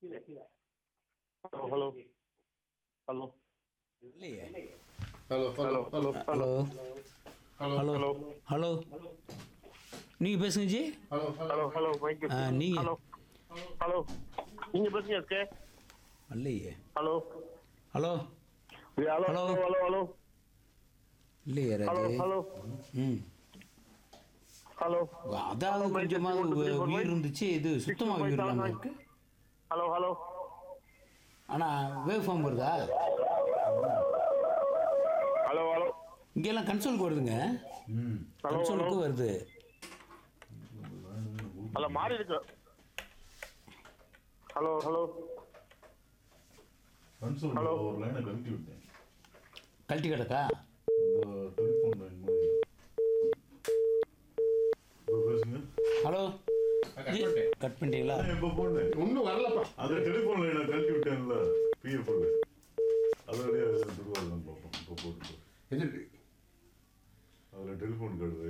Hello hello இல்லையே hello hello hello hello hello hello hello நீங்கள் பேசுங்க ji hello hello hello mic ஆ, நீங்க. ஹலோ ஹலோ நீங்க பேசுங்க எஸ்கே இல்லையே hello hello hello hello. Hello hello hello இல்லையே ஹலோ ராஜு ஹலோ ம் ஹலோ அதாவது கொஞ்சமாவது உயிர் இருந்துச்சு இது சுத்தமாக உயிர் இல்லாமல் இருக்கு ஹலோ ஹலோ ஆனால் வேவ் ஃபார்ம் வருதா ஹலோ ஹலோ இங்கெல்லாம் கன்சோலுக்கு வருதுங்க ம் ஹலோ ஹலோ கன்சோலுக்கு வருது ஹலோ மாறி இருக்கு ஹலோ ஹலோ கன்சோல் ஹலோ. ஒரு லைனை கழட்டி விட்டேன் கழட்டி கிடக்கா இந்த டெலிஃபோன் லைன் மாதிரி இப்போ பேசுங்க ஹலோ கட் பண்ணிட்டேன். கட் பண்ணிட்டீங்களா நான் இப்போ போனேன் ஒன்றும் வரலப்பா அந்த டெலிஃபோன் லைனை கழட்டி விட்டேன்ல பிஎஃப் அதோடய துருவாதான் பார்ப்போம் இப்போ போட்டு எது அதில் டெலிஃபோன் கார்டு